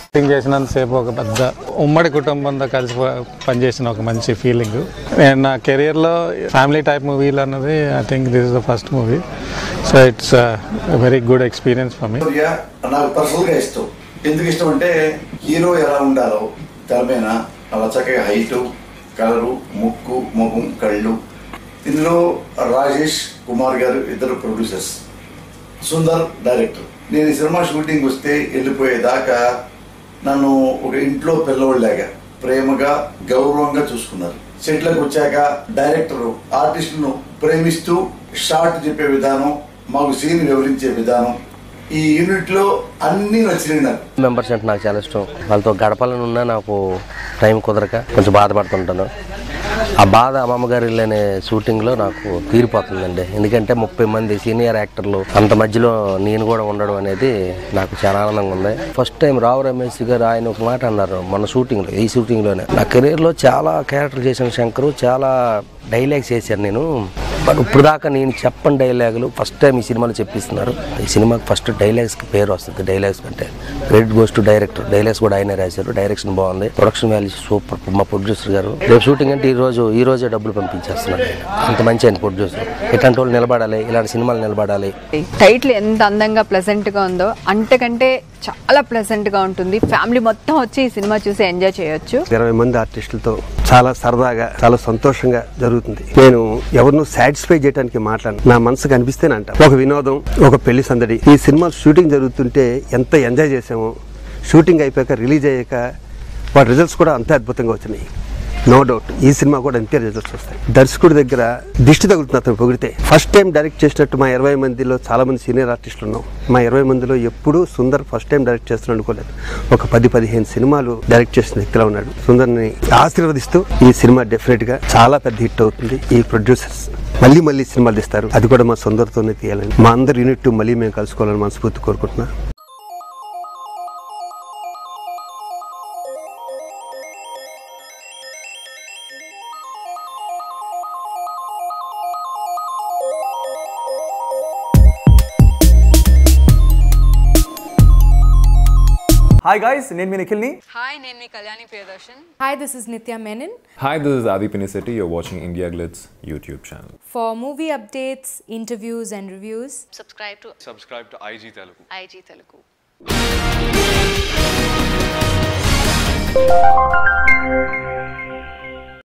Shooting చేసినంతసేపు ఒక పెద్ద ఉమ్మడి కుటుంబంతో కలిసి ప- పనిచేసిన ఒక మంచి ఫీలింగ్ నేను నా కెరియర్లో ఫ్యామిలీ టైప్ మూవీలు అన్నది I think this is the first movie so it's very good experience for me Surya నాకు పర్సనల్ గా ఇష్టం ఎందుకు ఇష్టం అంటే హీరో ఎలా ఉండాలో తెర మీద అలా చక్కగా హైట్ కలరు ముక్కు ముఖం కళ్ళు ఇందులో రాజేష్ కుమార్ గారు ఇద్దరు ప్రొడ్యూసర్స్ సుందర్ డైరెక్టర్ నేను ఈ సినిమా షూటింగ్ వస్తే వెళ్ళిపోయేదాకా నన్ను ఒక ఇంట్లో పిల్లవాళ్ళలాగా ప్రేమగా గౌరవంగా చూసుకున్నారు సెట్లకు వచ్చాక డైరెక్టర్ ఆర్టిస్టును ప్రేమిస్తూ షార్ట్ చెప్పే విధానం మాకు సీన్ వివరించే విధానం ఈ యూనిట్ లో అన్ని నచ్చినాయి నాకు మెంబర్స్ అంటే నాకు చాలా ఇష్టం వాళ్ళతో గడపాలని ఉన్నా నాకు టైం కుదరక కొంచెం బాధపడుతుంటాను ఆ బాధ అమ్మమ్మ గారి ఇల్లు అనే షూటింగ్లో నాకు తీరిపోతుందండి ఎందుకంటే ముప్పై మంది సీనియర్ యాక్టర్లు అంత మధ్యలో నేను కూడా ఉండడం అనేది నాకు చాలా ఆనందంగా ఉంది ఫస్ట్ టైం రావు రమేష్ గారు ఆయన ఒక మాట అన్నారు మన షూటింగ్లో ఈ షూటింగ్లోనే నా కెరీర్లో చాలా క్యారెక్టర్ చేసిన శంకరు చాలా డైలాగ్స్ చేశాను నేను బట్ ఇప్పుడు దాకా నేను చెప్పని డైలాగులు ఫస్ట్ టైం ఈ సినిమాలో చెప్పిస్తున్నారు ఈ సినిమాకి ఫస్ట్ డైలాగ్స్కి పేరు వస్తుంది డైలాగ్స్ కంటే credit goes to director dialogues కూడా ఆయనే రాశారు డైరెక్షన్ బాగుంది ప్రొడక్షన్ వాల్యూ సూపర్ మా ప్రొడ్యూసర్ గారు రేపు షూటింగ్ అంటే ఈ రోజు ఈ రోజే డబ్బులు పంపించేస్తున్నారు ఆయన. అంత మంచి ఆయన ప్రొడ్యూసర్ ఇట్లాంటి వాళ్ళు నిలబడాలి ఇలాంటి సినిమాలు నిలబడాలి టైటిల్ ఎంత అందంగా ప్లెజెంట్ గా ఉందో అంతకంటే చాలా ప్లెజెంట్ గా ఉంటుంది ఫ్యామిలీ మొత్తం వచ్చి ఈ సినిమా చూసి ఎంజాయ్ చేయొచ్చు ఇరవై మంది ఆర్టిస్టులతో చాలా సరదాగా చాలా సంతోషంగా జరుగుతుంది నేను ఎవరినూ సాటిస్ఫై చేయడానికి మాట్లాడను నా మనసుకు అనిపిస్తేనే అంట ఒక వినోదం ఒక పెళ్లి సందడి ఈ సినిమా షూటింగ్ జరుగుతుంటే ఎంత ఎంజాయ్ చేసామో షూటింగ్ అయిపోయాక రిలీజ్ అయ్యాక వాటి రిజల్ట్స్ కూడా అంతే అద్భుతంగా వచ్చినాయి నో డౌట్ ఈ సినిమా కూడా అంతే రిజల్ట్స్ వస్తాయి దర్శకుడి దగ్గర దిష్టి తగులుతుంది అతను పొగిడితే ఫస్ట్ టైం డైరెక్ట్ చేసినట్టు మా ఇరవై మందిలో చాలా మంది సీనియర్ ఆర్టిస్టులు ఉన్నాం మా ఇరవై మందిలో ఎప్పుడూ సుందర్ ఫస్ట్ టైం డైరెక్ట్ చేస్తున్నాడు అనుకోలేదు ఒక పది పదిహేను సినిమాలు డైరెక్ట్ చేసిన వ్యక్తిలా ఉన్నాడు సుందర్ని ఆశీర్వదిస్తూ ఈ సినిమా డెఫినెట్ గా చాలా పెద్ద హిట్ అవుతుంది ఈ ప్రొడ్యూసర్స్ మళ్ళీ మళ్ళీ సినిమాలు తీస్తారు అది కూడా మా సుందర్తోనే తీయాలని మా అందరి యూనిట్ మళ్ళీ మేము కలుసుకోవాలని మనస్ఫూర్తి కోరుకుంటున్నా హాయ్ గాయ్స్ నేను మీ నిఖిల్ని హాయ్ నేను మీ Kalyani Priyadarshan Hi, this is Nitya Menon. Hi, this is Adi Piniseti. You're watching India Glitz YouTube channel. For movie updates, interviews, and reviews, subscribe to subscribe to IG Telugu. IG Telugu